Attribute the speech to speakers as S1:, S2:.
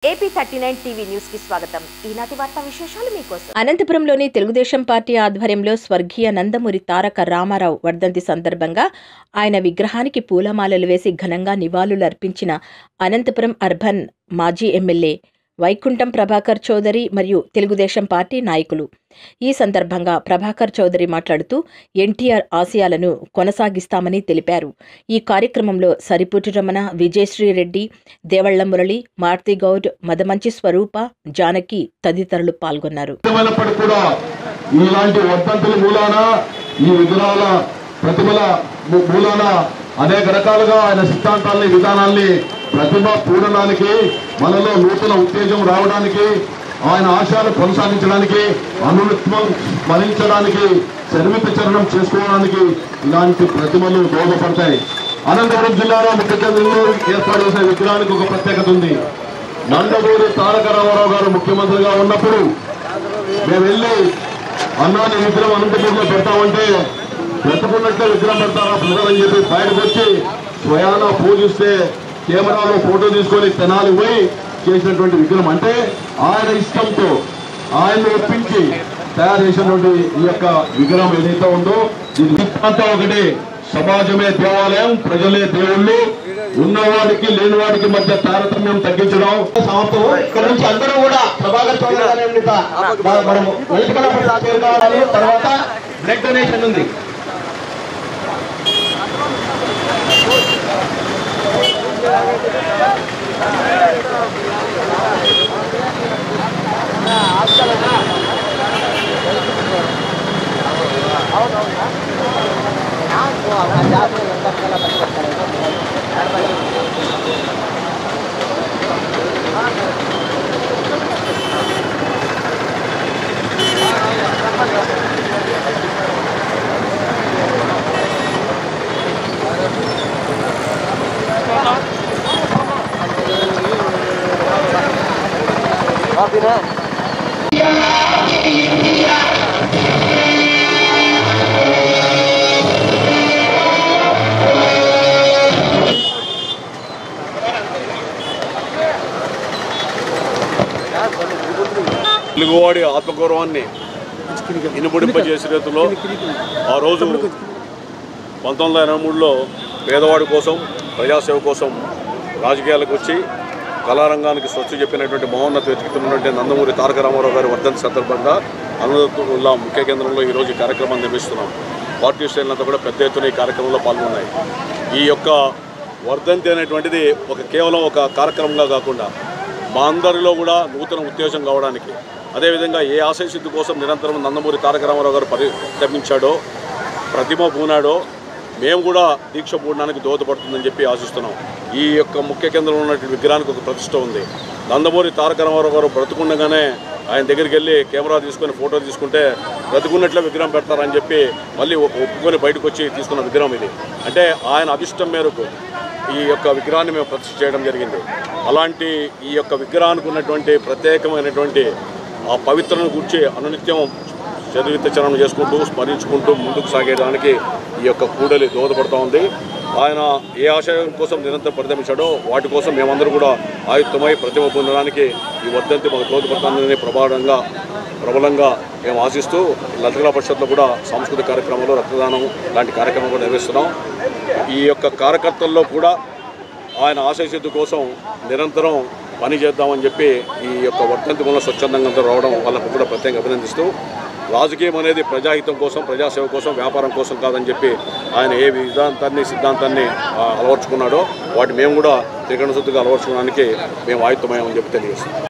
S1: AP thirty nine TV news కి స్వాగతం ఈనాటి వార్తా విశేషాలు మీకోసం
S2: అనంతపురంలోని తెలుగుదేశం పార్టీ ఆధ్వర్యంలో స్వర్గీయ నందమూరి తారక రామారావు వర్ధంతి సందర్భంగా ఆయన విగ్రహానికి పూలమాలలు వేసి ఘనంగా నివాళులర్పించిన అనంతపురం అర్బన్ మాజీ ఎమ్మెల్యే వైకుంఠం ప్రభాకర్ చౌదరి మరియు తెలుగుదేశం పార్టీ నాయకులు ఈ సందర్భంగా ప్రభాకర్ చౌదరి మాట్లాడుతూ ఎన్టీఆర్ ఆశయాలను కొనసాగిస్తామని తెలిపారు ఈ కార్యక్రమంలో సరిపుటి రమణ విజయశ్రీ రెడ్డి దేవళ్ల మురళి మారుతి గౌడ్ మదమంచి స్వరూప జానకి తదితరులు పాల్గొన్నారు
S3: ఇష్టమైనప్పటికీ కూడా ఇలాంటి వర్ధంతుల మూలాన ఈ విగ్రహాల ప్రతిమల మూ- మూలాన అనేక రకాలుగా ఆయన సిద్ధాంతాలని విధానాల్ని ప్రతిభ పూడడానికి మనలో నూతన ఉత్తేజం రావడానికి ఆయన ఆశయాలు కొనసాగించడానికి అనునిత్వం స్మరించడానికి శర్మిత చరణం చేసుకోవడానికి ఇలాంటి ప్రతిమలు దోహదపడతాయి అనంతపురం జిల్లాలో ముఖ్య కేంద్రంలో ఏర్పాటు చేసిన విగ్రహానికి ఒక ప్రత్యేకత ఉంది నందమూరి తారక రామారావు గారు ముఖ్యమంత్రిగా ఉన్నప్పుడు మేము వెళ్ళి అన్నాన్ని విగ్రహం అనంతపూర్లో పెడతామంటే పెట్టుకున్నట్టే విగ్రహం పెడతారా ప్రజలని చెప్పి బయటకు వచ్చి స్వయాన పూజిస్తే కెమెరాలో ఫోటో తీసుకొని తెనాలి పోయి చేసినటువంటి విగ్రహం అంటే ఆయన ఇష్టంతో ఆయన్ని ఒప్పించి తయారు చేసినటువంటి ఈ యొక్క విగ్రహం ఏదైతే ఉందో దీని సిద్ధాంతం ఒకటి సమాజమే దేవాలయం ప్రజలే దేవుళ్ళు ఉన్నవాడికి లేనివాడికి మధ్య తారతమ్యం తగ్గించడం
S4: సమాప్తం ఇక్కడ నుంచి అందరూ కూడా ప్రభాకర్ చౌదరి గారి ఎన్నిక మనం వెలుగుల పట్ల చేరుకోవాలి తర్వాత బ్లడ్ డొనేషన్ ఉంది
S5: తెలుగువాడి ఆత్మగౌరవాన్ని ఇనుముడింపజేసే రీతిలో ఆ రోజు పంతొమ్మిది వందల ఎనభై మూడులో పేదవాడి కోసం ప్రజాసేవ కోసం రాజకీయాలకు వచ్చి కళారంగానికి స్వచ్ఛ చెప్పినటువంటి మహోన్నత వ్యక్తిత్వమైనటువంటి నందమూరి తారక రామారావు గారి వర్ధంతి సందర్భంగా అనంతపురంలో ముఖ్య కేంద్రంలో ఈరోజు ఈ కార్యక్రమాన్ని నిర్వహిస్తున్నాం పార్టీ శ్రేణులంతా కూడా పెద్ద ఎత్తున ఈ కార్యక్రమంలో పాల్గొన్నాయి ఈ యొక్క వర్ధంతి అనేటువంటిది ఒక కేవలం ఒక కార్యక్రమంగా కాకుండా మా అందరిలో కూడా నూతన ఉత్తేజం కావడానికి అదేవిధంగా ఏ ఆశయ సిద్ధి కోసం నిరంతరం నందమూరి తారక రామారావు గారు పరితమించాడో ప్రతిమ పూనాడో మేము కూడా దీక్ష పూడడానికి దోహదపడుతుందని చెప్పి ఆశిస్తున్నాం ఈ యొక్క ముఖ్య కేంద్రంలో ఉన్నటువంటి విగ్రహానికి ఒక ప్రతిష్ట ఉంది నందమూరి తారక రామారావు గారు బ్రతుకుండగానే ఆయన దగ్గరికి వెళ్ళి కెమెరా తీసుకొని ఫోటో తీసుకుంటే బ్రతుకున్నట్లే విగ్రహం పెడతారని చెప్పి మళ్ళీ ఒక ఒప్పుకొని బయటకు వచ్చి తీసుకున్న విగ్రహం ఇది అంటే ఆయన అభిష్టం మేరకు ఈ యొక్క విగ్రహాన్ని మేము ప్రతిష్ఠ చేయడం జరిగింది అలాంటి ఈ యొక్క విగ్రహానికి ఉన్నటువంటి ప్రత్యేకమైనటువంటి ఆ పవిత్రను గురించి అనునిత్యం చరిత్రచరణం చేసుకుంటూ స్మరించుకుంటూ ముందుకు సాగేయడానికి ఈ యొక్క కూడలి దోహదపడుతూ ఉంది ఆయన ఏ ఆశయం కోసం నిరంతరం పరితమించాడో వాటి కోసం మేమందరూ కూడా ఆయుక్తమై ప్రతిమ పొందడానికి ఈ వర్ధంతి మాకు దోహదపడుతుందని ప్రబలంగా ప్రబలంగా మేము ఆశిస్తూ లలితకళా పరిషత్లో కూడా సాంస్కృతిక కార్యక్రమాలు రక్తదానం లాంటి కార్యక్రమాలు కూడా నిర్వహిస్తున్నాం ఈ యొక్క కార్యకర్తల్లో కూడా ఆయన ఆశయసిద్ధి కోసం నిరంతరం పని చేద్దామని చెప్పి ఈ యొక్క వర్ధంతి వల్ల స్వచ్ఛందంగా అందరూ రావడం వాళ్ళకు కూడా ప్రత్యేకంగా అభినందిస్తూ రాజకీయం అనేది ప్రజాహితం కోసం ప్రజాసేవ కోసం వ్యాపారం కోసం కాదని చెప్పి ఆయన ఏ విధాంతాన్ని సిద్ధాంతాన్ని ఆ, అలవర్చుకున్నాడో వాటి మేము కూడా త్రికరణ శుద్ధిగా అలవర్చుకోవడానికి మేము ఆయుత్తమయ్యామని చెప్పి తెలియజేస్తాం